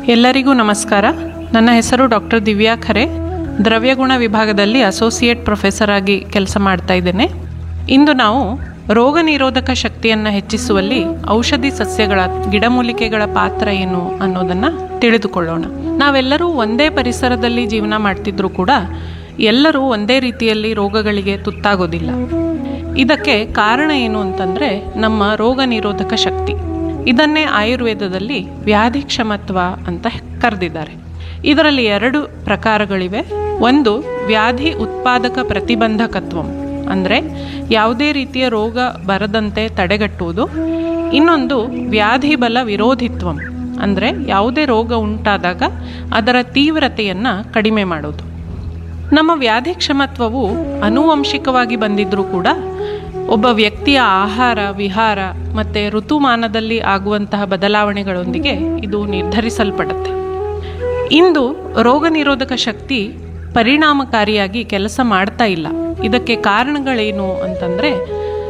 ಎಲ್ಲರಿಗೂ ನಮಸ್ಕಾರ ನನ್ನ ಹೆಸರು ಡಾಕ್ಟರ್ ದಿವ್ಯಾ ಖರೆ ದ್ರವ್ಯಗುಣ ವಿಭಾಗದಲ್ಲಿ ಅಸೋಸಿಯೇಟ್ ಪ್ರೊಫೆಸರ್ ಆಗಿ ಕೆಲಸ ಮಾಡ್ತಾ ಇದ್ದೇನೆ ಇಂದು ನಾವು ರೋಗ ನಿರೋಧಕ ಶಕ್ತಿಯನ್ನು ಹೆಚ್ಚಿಸುವಲ್ಲಿ ಔಷಧಿ ಸಸ್ಯಗಳ ಗಿಡಮೂಲಿಕೆಗಳ ಪಾತ್ರ ಏನು ಅನ್ನೋದನ್ನು ತಿಳಿದುಕೊಳ್ಳೋಣ ನಾವೆಲ್ಲರೂ ಒಂದೇ ಪರಿಸರದಲ್ಲಿ ಜೀವನ ಮಾಡ್ತಿದ್ರೂ ಕೂಡ ಎಲ್ಲರೂ ಒಂದೇ ರೀತಿಯಲ್ಲಿ ರೋಗಗಳಿಗೆ ತುತ್ತಾಗೋದಿಲ್ಲ ಇದಕ್ಕೆ ಕಾರಣ ಏನು ಅಂತಂದರೆ ನಮ್ಮ ರೋಗ ನಿರೋಧಕ ಶಕ್ತಿ ಇದನ್ನೇ ಆಯುರ್ವೇದದಲ್ಲಿ ವ್ಯಾಧಿ ಕ್ಷಮತ್ವ ಅಂತ ಕರೆದಿದ್ದಾರೆ ಇದರಲ್ಲಿ ಎರಡು ಪ್ರಕಾರಗಳಿವೆ ಒಂದು ವ್ಯಾಧಿ ಉತ್ಪಾದಕ ಪ್ರತಿಬಂಧಕತ್ವಂ ಅಂದರೆ ಯಾವುದೇ ರೀತಿಯ ರೋಗ ಬರದಂತೆ ತಡೆಗಟ್ಟುವುದು ಇನ್ನೊಂದು ವ್ಯಾಧಿ ಬಲ ವಿರೋಧಿತ್ವಂ ಅಂದರೆ ಯಾವುದೇ ರೋಗ ಉಂಟಾದಾಗ ಅದರ ತೀವ್ರತೆಯನ್ನು ಕಡಿಮೆ ಮಾಡೋದು ನಮ್ಮ ವ್ಯಾಧಿ ಕ್ಷಮತ್ವವು ಅನುವಂಶಿಕವಾಗಿ ಬಂದಿದ್ರೂ ಕೂಡ ಒಬ್ಬ ವ್ಯಕ್ತಿಯ ಆಹಾರ ವಿಹಾರ ಮತ್ತು ಋತುಮಾನದಲ್ಲಿ ಆಗುವಂತಹ ಬದಲಾವಣೆಗಳೊಂದಿಗೆ ಇದು ನಿರ್ಧರಿಸಲ್ಪಡುತ್ತೆ ಇಂದು ರೋಗ ನಿರೋಧಕ ಶಕ್ತಿ ಪರಿಣಾಮಕಾರಿಯಾಗಿ ಕೆಲಸ ಮಾಡ್ತಾ ಇಲ್ಲ ಇದಕ್ಕೆ ಕಾರಣಗಳೇನು ಅಂತಂದರೆ